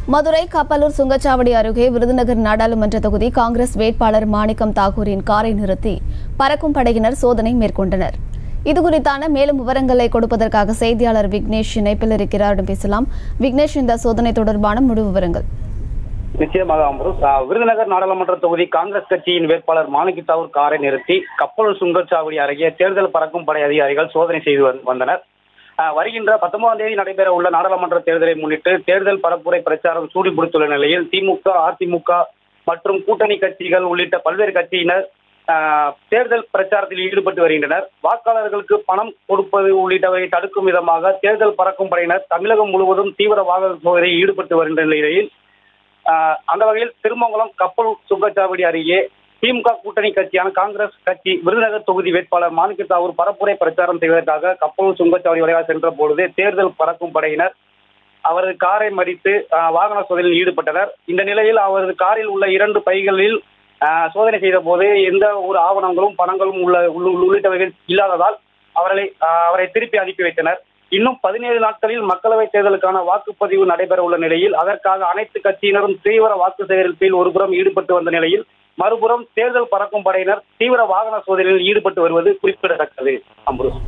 மதுரை கப்பலூர் சுங்கச்சாவடி அருகே விருதுநகர் நாடாளுமன்ற தொகுதி காங்கிரஸ் வேட்பாளர் மாணிக்கம் தாக்கூரின் காரை நிறுத்தி பறக்கும் படையினர் சோதனை மேற்கொண்டனர் இதுகுறித்தான மேலும் விவரங்களை கொடுப்பதற்காக செய்தியாளர் விக்னேஷ் இணைப்பில் இருக்கிறார் பேசலாம் விக்னேஷ் இந்த சோதனை தொடர்பான முழு விவரங்கள் நிச்சயமாக அம்ருஸ் ஆஹ் விருதுநகர் நாடாளுமன்ற தொகுதி காங்கிரஸ் கட்சியின் வேட்பாளர் மாணிக்கி தாவூர் காரை நிறுத்தி கப்பலூர் சுங்கச்சாவடி அருகே தேர்தல் பறக்கும் படை அதிகாரிகள் சோதனை செய்து வந்- வந்தனர் ஆஹ் வருகின்ற பத்தொன்பதாம் தேதி நடைபெற உள்ள நாடாளுமன்ற தேர்தலை முன்னிட்டு தேர்தல் பரப்புரை பிரச்சாரம் சூடு பிடித்துள்ள நிலையில் திமுக அதிமுக மற்றும் கூட்டணி கட்சிகள் உள்ளிட்ட பல்வேறு கட்சியினர் ஆஹ் தேர்தல் பிரச்சாரத்தில் ஈடுபட்டு வருகின்றனர் வாக்காளர்களுக்கு பணம் கொடுப்பது உள்ளிட்டவை தடுக்கும் விதமாக தேர்தல் பறக்கும் படையினர் தமிழகம் முழுவதும் தீவிர வாகன சோதனையில் ஈடுபட்டு வருகின்ற நிலையில் ஆஹ் அந்த வகையில் திருமங்கலம் கப்பல் சுங்கச்சாவடி அருகே திமுக கூட்டணி கட்சியான காங்கிரஸ் கட்சி விருதுநகர் தொகுதி வேட்பாளர் மாணிக்க தாவூர் பரப்புரை பிரச்சாரம் செய்வதற்காக கப்பல் சுங்கச்சாவடி வழியாக சென்ற பொழுது தேர்தல் பறக்கும் படையினர் அவரது காரை மறித்து ஆஹ் வாகன சோதனையில் ஈடுபட்டனர் இந்த நிலையில் அவரது காரில் உள்ள இரண்டு பைகளில் ஆஹ் சோதனை செய்த போது எந்த ஒரு ஆவணங்களும் பணங்களும் உள்ள உள்ள- உள்ளிட்டவைகள் இல்லாததால் அவர்களை ஆஹ் அவரை திருப்பி அனுப்பி வைத்தனர் இன்னும் பதினேழு நாட்களில் மக்களவைத் தேர்தலுக்கான வாக்குப்பதிவு நடைபெற உள்ள நிலையில் அதற்காக அனைத்து கட்சியினரும் தீவிர வாக்கு சேகரிப்பில் ஒருபுறம் ஈடுபட்டு வந்த நிலையில் மறுபுறம் தேர்தல் பறக்கும் படையினர் தீவிர வாகன சோதனையில் ஈடுபட்டு வருவது குறிப்பிடத்தக்கது அம்ருஸ்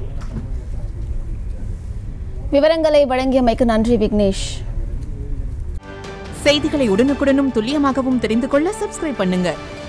விவரங்களை வழங்கியமைக்கு நன்றி விக்னேஷ் செய்திகளை உடனுக்குடனும் துல்லியமாகவும் தெரிந்து கொள்ள சப்ஸ்கிரைப் பண்ணுங்க